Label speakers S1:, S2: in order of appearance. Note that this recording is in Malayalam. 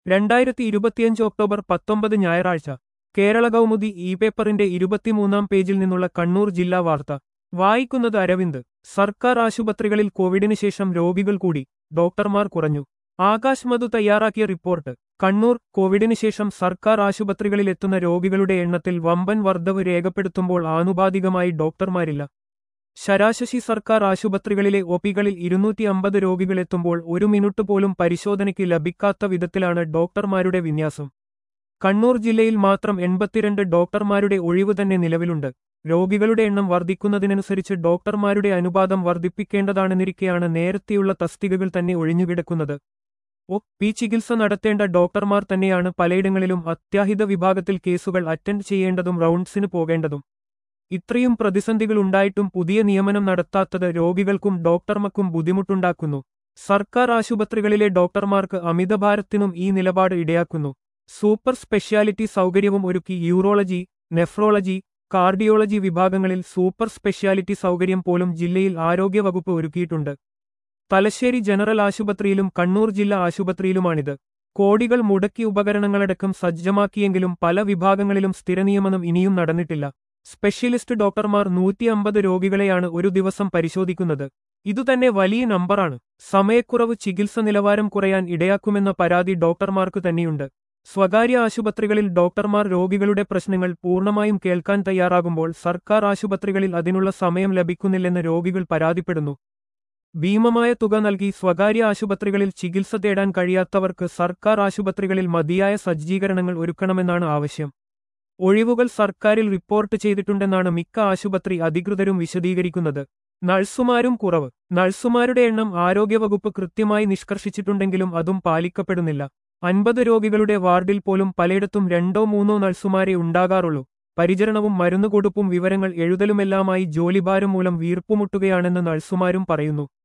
S1: രണ്ടായിരത്തി ഇരുപത്തിയഞ്ച് ഒക്ടോബർ പത്തൊമ്പത് ഞായറാഴ്ച കേരള കൗമുദി ഇ പേപ്പറിന്റെ ഇരുപത്തിമൂന്നാം പേജിൽ നിന്നുള്ള കണ്ണൂർ ജില്ലാ വാർത്ത വായിക്കുന്നത് അരവിന്ദ് സർക്കാർ ആശുപത്രികളിൽ കോവിഡിന് ശേഷം രോഗികൾ കൂടി ഡോക്ടർമാർ കുറഞ്ഞു ആകാശ് മധു തയ്യാറാക്കിയ റിപ്പോർട്ട് കണ്ണൂർ കോവിഡിന് ശേഷം സർക്കാർ ആശുപത്രികളിൽ എത്തുന്ന രോഗികളുടെ എണ്ണത്തിൽ വമ്പൻ വർധവ് രേഖപ്പെടുത്തുമ്പോൾ ആനുപാതികമായി ഡോക്ടർമാരില്ല ശരാശരി സർക്കാർ ആശുപത്രികളിലെ ഒപികളിൽ ഇരുന്നൂറ്റി അമ്പത് രോഗികളെത്തുമ്പോൾ ഒരു മിനിറ്റ് പോലും പരിശോധനയ്ക്ക് ലഭിക്കാത്ത വിധത്തിലാണ് ഡോക്ടർമാരുടെ വിന്യാസം കണ്ണൂർ ജില്ലയിൽ മാത്രം എൺപത്തിരണ്ട് ഡോക്ടർമാരുടെ ഒഴിവ് തന്നെ നിലവിലുണ്ട് രോഗികളുടെ എണ്ണം വർദ്ധിക്കുന്നതിനനുസരിച്ച് ഡോക്ടർമാരുടെ അനുപാതം വർദ്ധിപ്പിക്കേണ്ടതാണെന്നിരിക്കെയാണ് നേരത്തെയുള്ള തസ്തികകൾ തന്നെ ഒഴിഞ്ഞുകിടക്കുന്നത് ഒ പി ചികിത്സ നടത്തേണ്ട ഡോക്ടർമാർ തന്നെയാണ് പലയിടങ്ങളിലും അത്യാഹിത വിഭാഗത്തിൽ കേസുകൾ അറ്റൻഡ് ചെയ്യേണ്ടതും റൗണ്ട്സിന് പോകേണ്ടതും ഇത്രയും പ്രതിസന്ധികൾ ഉണ്ടായിട്ടും പുതിയ നിയമനം നടത്താത്തത് രോഗികൾക്കും ഡോക്ടർമാർക്കും ബുദ്ധിമുട്ടുണ്ടാക്കുന്നു സർക്കാർ ആശുപത്രികളിലെ ഡോക്ടർമാർക്ക് അമിതഭാരത്തിനും ഈ നിലപാട് ഇടയാക്കുന്നു സൂപ്പർ സ്പെഷ്യാലിറ്റി സൗകര്യവും ഒരുക്കി യൂറോളജി നെഫ്രോളജി കാർഡിയോളജി വിഭാഗങ്ങളിൽ സൂപ്പർ സ്പെഷ്യാലിറ്റി സൗകര്യം പോലും ജില്ലയിൽ ആരോഗ്യവകുപ്പ് ഒരുക്കിയിട്ടുണ്ട് തലശ്ശേരി ജനറൽ ആശുപത്രിയിലും കണ്ണൂർ ജില്ലാ ആശുപത്രിയിലുമാണിത് കോടികൾ മുടക്കി ഉപകരണങ്ങളടക്കം സജ്ജമാക്കിയെങ്കിലും പല വിഭാഗങ്ങളിലും സ്ഥിരനിയമനം ഇനിയും നടന്നിട്ടില്ല സ്പെഷ്യലിസ്റ്റ് ഡോക്ടർമാർ നൂറ്റി അമ്പത് രോഗികളെയാണ് ഒരു ദിവസം പരിശോധിക്കുന്നത് ഇതുതന്നെ വലിയ നമ്പറാണ് സമയക്കുറവ് ചികിത്സ നിലവാരം കുറയാൻ ഇടയാക്കുമെന്ന പരാതി ഡോക്ടർമാർക്ക് തന്നെയുണ്ട് സ്വകാര്യ ആശുപത്രികളിൽ ഡോക്ടർമാർ രോഗികളുടെ പ്രശ്നങ്ങൾ പൂർണ്ണമായും കേൾക്കാൻ തയ്യാറാകുമ്പോൾ സർക്കാർ ആശുപത്രികളിൽ അതിനുള്ള സമയം ലഭിക്കുന്നില്ലെന്ന് രോഗികൾ പരാതിപ്പെടുന്നു ഭീമമായ തുക നൽകി സ്വകാര്യ ആശുപത്രികളിൽ ചികിത്സ തേടാൻ കഴിയാത്തവർക്ക് സർക്കാർ ആശുപത്രികളിൽ മതിയായ സജ്ജീകരണങ്ങൾ ഒരുക്കണമെന്നാണ് ആവശ്യം ഒഴിവുകൾ സർക്കാരിൽ റിപ്പോർട്ട് ചെയ്തിട്ടുണ്ടെന്നാണ് മിക്ക ആശുപത്രി അധികൃതരും വിശദീകരിക്കുന്നത് നഴ്സുമാരും കുറവ് നഴ്സുമാരുടെ എണ്ണം ആരോഗ്യവകുപ്പ് കൃത്യമായി നിഷ്കർഷിച്ചിട്ടുണ്ടെങ്കിലും അതും പാലിക്കപ്പെടുന്നില്ല അൻപത് രോഗികളുടെ വാർഡിൽ പോലും പലയിടത്തും രണ്ടോ മൂന്നോ നഴ്സുമാരെ ഉണ്ടാകാറുള്ളൂ പരിചരണവും മരുന്നുകൊടുപ്പും വിവരങ്ങൾ എഴുതലുമെല്ലാമായി ജോലിഭാരം മൂലം വീർപ്പുമുട്ടുകയാണെന്ന് നഴ്സുമാരും പറയുന്നു